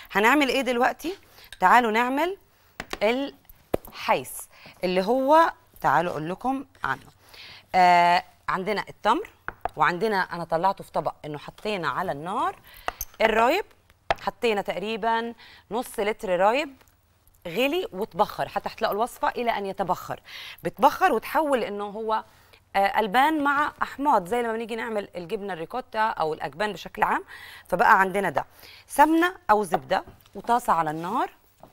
هنعمل ايه دلوقتي تعالوا نعمل الحيث اللي هو تعالوا اقول لكم عنه آه عندنا التمر وعندنا انا طلعته في طبق انه حطينا على النار الرايب حطينا تقريبا نص لتر رايب غلي وتبخر حتى هتلاقوا الوصفه الى ان يتبخر بتبخر وتحول انه هو آه، البان مع احماض زي لما بنيجي نعمل الجبنه الريكوتا او الاجبان بشكل عام فبقى عندنا ده سمنه او زبده وطاسه على النار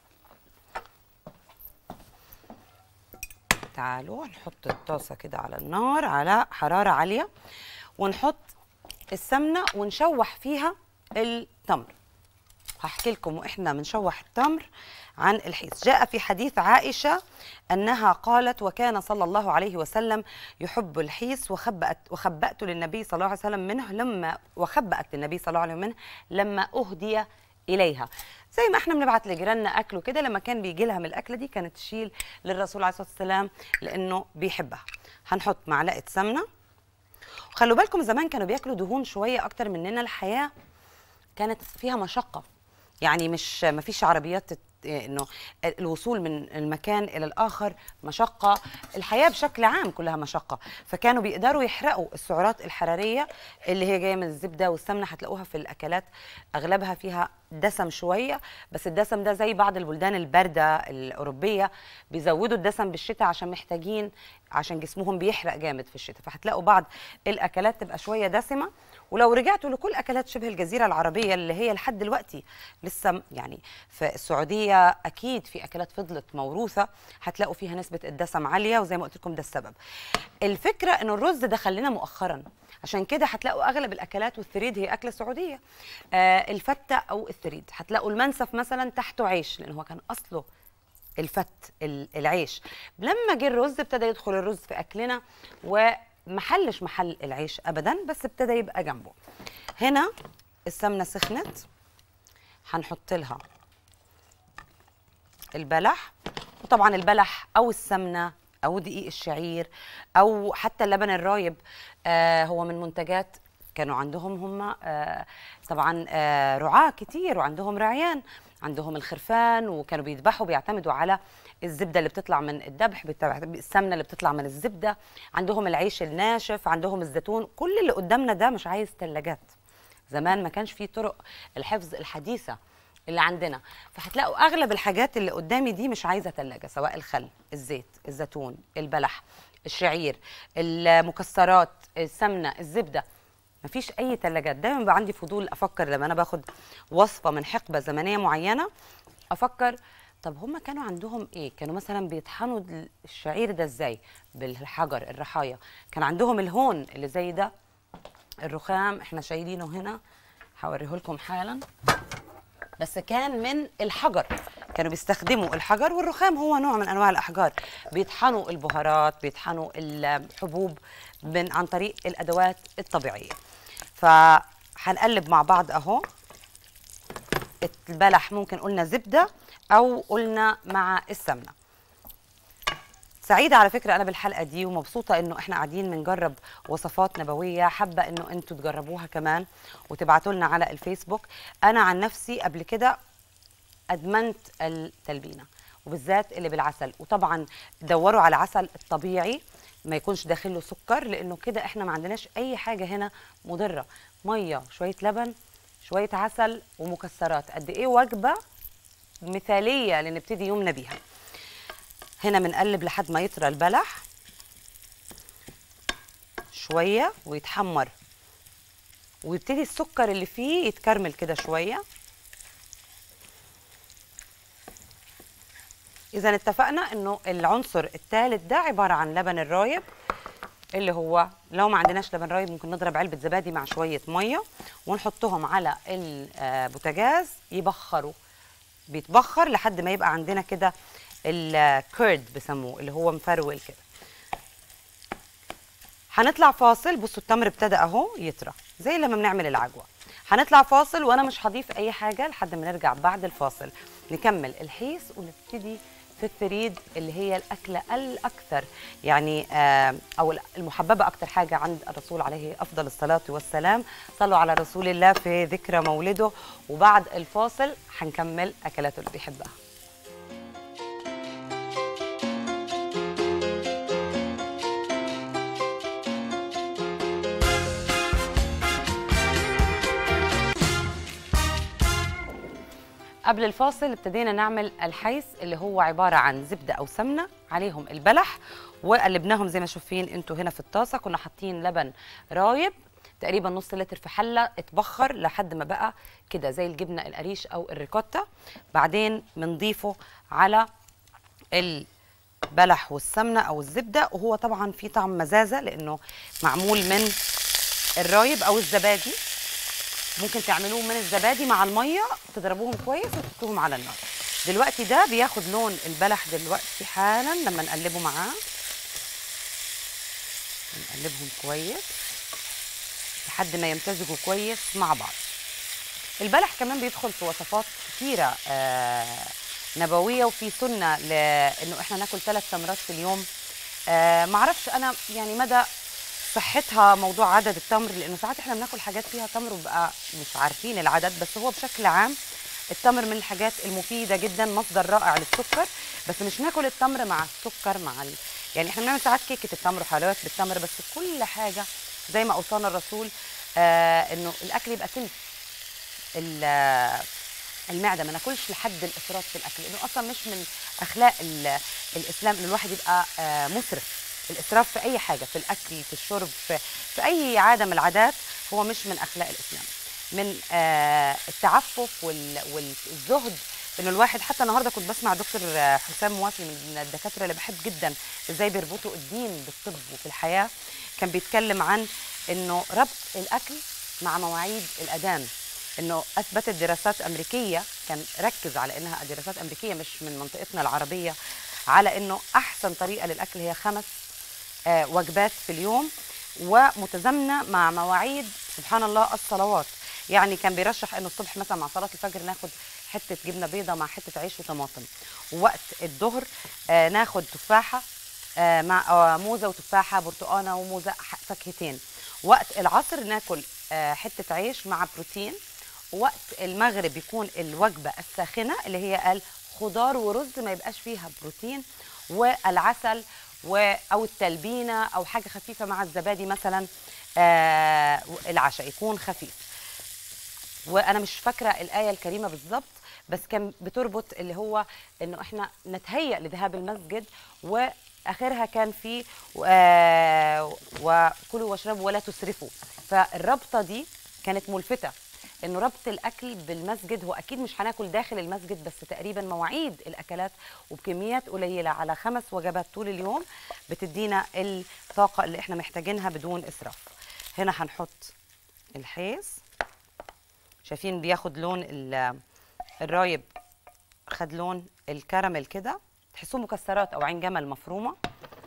تعالوا نحط الطاسه كده على النار على حراره عاليه ونحط السمنه ونشوح فيها التمر هحكي لكم واحنا بنشوح التمر عن الحيث جاء في حديث عائشه انها قالت وكان صلى الله عليه وسلم يحب الحيث وخبأت وخبأت للنبي صلى الله عليه وسلم منه لما وخبأت للنبي صلى الله عليه وسلم منه لما اهدي اليها زي ما احنا بنبعت لجيراننا اكل وكده لما كان بيجي لها من الاكله دي كانت تشيل للرسول عليه الصلاه والسلام لانه بيحبها هنحط معلقه سمنه وخلوا بالكم زمان كانوا بياكلوا دهون شويه اكتر مننا الحياه كانت فيها مشقه يعني مش ما فيش عربيات تت- انه الوصول من المكان الى الاخر مشقه الحياه بشكل عام كلها مشقه فكانوا بيقدروا يحرقوا السعرات الحراريه اللي هي جايه من الزبده والسمنه هتلاقوها في الاكلات اغلبها فيها دسم شويه بس الدسم ده زي بعض البلدان البارده الاوروبيه بيزودوا الدسم بالشتاء عشان محتاجين عشان جسمهم بيحرق جامد في الشتاء فهتلاقوا بعض الاكلات تبقى شويه دسمه ولو رجعتوا لكل اكلات شبه الجزيره العربيه اللي هي لحد دلوقتي لسه م- يعني في السعوديه اكيد في اكلات فضلت موروثه هتلاقوا فيها نسبه الدسم عاليه وزي ما قلت لكم ده السبب الفكره ان الرز دخل لنا مؤخرا عشان كده هتلاقوا اغلب الاكلات والثريد هي اكله سعوديه آه الفته او الثريد هتلاقوا المنسف مثلا تحته عيش لان هو كان اصله الفت ال- العيش لما جه الرز ابتدى يدخل الرز في اكلنا ومحلش محل العيش ابدا بس ابتدى يبقى جنبه هنا السمنه سخنت هنحط لها البلح وطبعا البلح او السمنه او دقيق الشعير او حتى اللبن الرايب آه هو من منتجات كانوا عندهم هم آه طبعا آه رعاة كتير وعندهم رعيان عندهم الخرفان وكانوا بيذبحوا بيعتمدوا على الزبده اللي بتطلع من الذبح بتاع- السمنه اللي بتطلع من الزبده عندهم العيش الناشف عندهم الزيتون كل اللي قدامنا ده مش عايز ثلاجات زمان ما كانش فيه طرق الحفظ الحديثه اللي عندنا فهتلاقوا اغلب الحاجات اللي قدامي دي مش عايزه ثلاجه سواء الخل الزيت الزيتون البلح الشعير المكسرات السمنه الزبده مفيش اي ثلاجات دايما بقى عندي فضول افكر لما انا باخد وصفه من حقبه زمنيه معينه افكر طب هم كانوا عندهم ايه كانوا مثلا بيطحنوا الشعير ده ازاي بالحجر الرحايا كان عندهم الهون اللي زي ده الرخام احنا شايلينه هنا هوريه لكم حالا بس كان من الحجر كانوا بيستخدموا الحجر والرخام هو نوع من انواع الاحجار بيطحنوا البهارات بيطحنوا الحبوب من عن طريق الادوات الطبيعيه فهنقلب مع بعض اهو البلح ممكن قلنا زبده او قلنا مع السمنه سعيدة على فكرة أنا بالحلقة دي ومبسوطة إنه إحنا قاعدين بنجرب وصفات نبوية حابة إنه أنتوا تجربوها كمان وتبعتوا لنا على الفيسبوك أنا عن نفسي قبل كده أدمنت التلبينة وبالذات اللي بالعسل وطبعا دوروا على عسل الطبيعي ما يكونش داخله سكر لأنه كده إحنا ما عندناش أي حاجة هنا مضرة مية شوية لبن شوية عسل ومكسرات قد إيه وجبة مثالية لنبتدي يومنا بيها هنا بنقلب لحد ما يطرى البلح شويه ويتحمر ويبتدي السكر اللي فيه يتكرمل كده شويه اذا اتفقنا انه العنصر الثالث ده عباره عن لبن الرايب اللي هو لو ما عندناش لبن رايب ممكن نضرب علبه زبادي مع شويه ميه ونحطهم على البوتاجاز يبخروا بيتبخر لحد ما يبقى عندنا كده الكيرد بسموه اللي هو مفرول كده هنطلع فاصل بصوا التمر ابتدى اهو يطرى زي لما بنعمل العجوه هنطلع فاصل وانا مش هضيف اي حاجه لحد ما نرجع بعد الفاصل نكمل الحيس ونبتدي في الثريد اللي هي الاكله الاكثر يعني آه، او المحببه اكثر حاجه عند الرسول عليه افضل الصلاه والسلام صلوا على رسول الله في ذكرى مولده وبعد الفاصل هنكمل اكلاته اللي بيحبها قبل الفاصل ابتدينا نعمل الحيس اللي هو عبارة عن زبدة أو سمنة عليهم البلح وقلبناهم زي ما شايفين انتوا هنا في الطاسة كنا حاطين لبن رايب تقريبا نص لتر في حلة اتبخر لحد ما بقى كده زي الجبنة القريش أو الريكوتا بعدين بنضيفه على البلح والسمنة أو الزبدة وهو طبعا فيه طعم مزازة لأنه معمول من الرايب أو الزبادي ممكن تعملوه من الزبادي مع الميه تضربوهم كويس وتحطوهم على النار دلوقتي ده بياخد لون البلح دلوقتي حالا لما نقلبه معاه نقلبهم كويس لحد ما يمتزجوا كويس مع بعض البلح كمان بيدخل في وصفات كتيرة آه نبوية وفي سنة لأنه إحنا ناكل ثلاث تمرات في اليوم آه معرفش أنا يعني مدى صحتها موضوع عدد التمر لانه ساعات احنا بناكل حاجات فيها تمر وبقى مش عارفين العدد بس هو بشكل عام التمر من الحاجات المفيده جدا مصدر رائع للسكر بس مش ناكل التمر مع السكر مع ال... يعني احنا بنعمل ساعات كيكه التمر وحلويات بالتمر بس كل حاجه زي ما اوصانا الرسول آه انه الاكل يبقى تلت المعده ما ناكلش لحد الافراط في الاكل لانه اصلا مش من اخلاق الاسلام ان الواحد يبقى آه مسرف الاسراف في اي حاجه في الاكل في الشرب في, في اي عاده من العادات هو مش من اخلاق الاسلام من آه التعفف والزهد انه الواحد حتى النهارده كنت بسمع دكتور حسام موافي من الدكاتره اللي بحب جدا ازاي بيربطوا الدين بالطب وفي الحياه كان بيتكلم عن انه ربط الاكل مع مواعيد الاذان انه اثبتت دراسات امريكيه كان ركز على انها دراسات امريكيه مش من منطقتنا العربيه على انه احسن طريقه للاكل هي خمس آه، وجبات في اليوم ومتزامنه مع مواعيد سبحان الله الصلوات يعني كان بيرشح انه الصبح مثلا مع صلاه الفجر ناخد حته جبنه بيضه مع حته عيش وطماطم ووقت الظهر آه ناخد تفاحه آه مع آه موزه وتفاحه برتقانه وموزه فاكهتين وقت العصر ناكل آه حته عيش مع بروتين وقت المغرب يكون الوجبه الساخنه اللي هي الخضار ورز ما يبقاش فيها بروتين والعسل و او التلبينه او حاجه خفيفه مع الزبادي مثلا آه العشاء يكون خفيف وانا مش فاكره الايه الكريمه بالظبط بس كان بتربط اللي هو انه احنا نتهيأ لذهاب المسجد واخرها كان في آه وكلوا واشربوا ولا تسرفوا فالربطه دي كانت ملفته انه ربط الاكل بالمسجد هو اكيد مش هناكل داخل المسجد بس تقريبا مواعيد الاكلات وبكميات قليله على خمس وجبات طول اليوم بتدينا الطاقه اللي احنا محتاجينها بدون اسراف هنا هنحط الحيز شايفين بياخد لون الرايب خد لون الكراميل كده تحسوه مكسرات او عين جمل مفرومه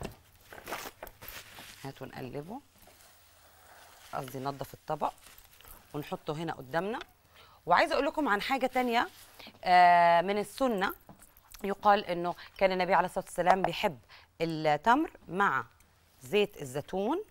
هاتوا نقلبه قصدي ننضف الطبق ونحطه هنا قدامنا وعايزه اقول لكم عن حاجه تانية آه، من السنه يقال انه كان النبي عليه الصلاه والسلام بيحب التمر مع زيت الزيتون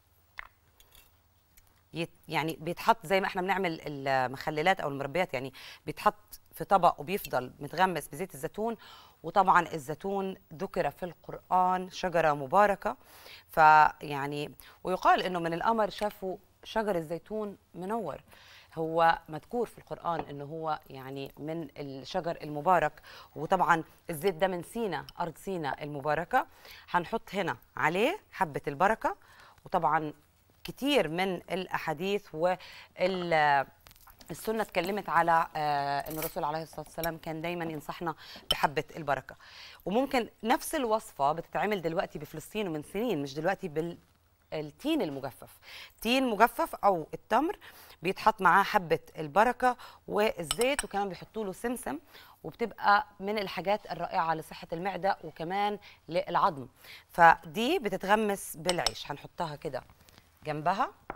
يعني بيتحط زي ما احنا بنعمل المخللات او المربيات يعني بيتحط في طبق وبيفضل متغمس بزيت الزيتون وطبعا الزيتون ذكر في القرآن شجرة مباركة فيعني ويقال انه من القمر شافوا شجر الزيتون منور هو مذكور في القرآن انه هو يعني من الشجر المبارك وطبعا الزيت ده من سينا ارض سينا المباركه هنحط هنا عليه حبه البركه وطبعا كتير من الاحاديث وال السنه اتكلمت على آه ان الرسول عليه الصلاه والسلام كان دايما ينصحنا بحبه البركه وممكن نفس الوصفه بتتعمل دلوقتي بفلسطين ومن سنين مش دلوقتي بال التين المجفف تين مجفف او التمر بيتحط معاه حبه البركه والزيت وكمان بيحطوا له سمسم وبتبقى من الحاجات الرائعه لصحه المعده وكمان للعظم فدي بتتغمس بالعيش هنحطها كده جنبها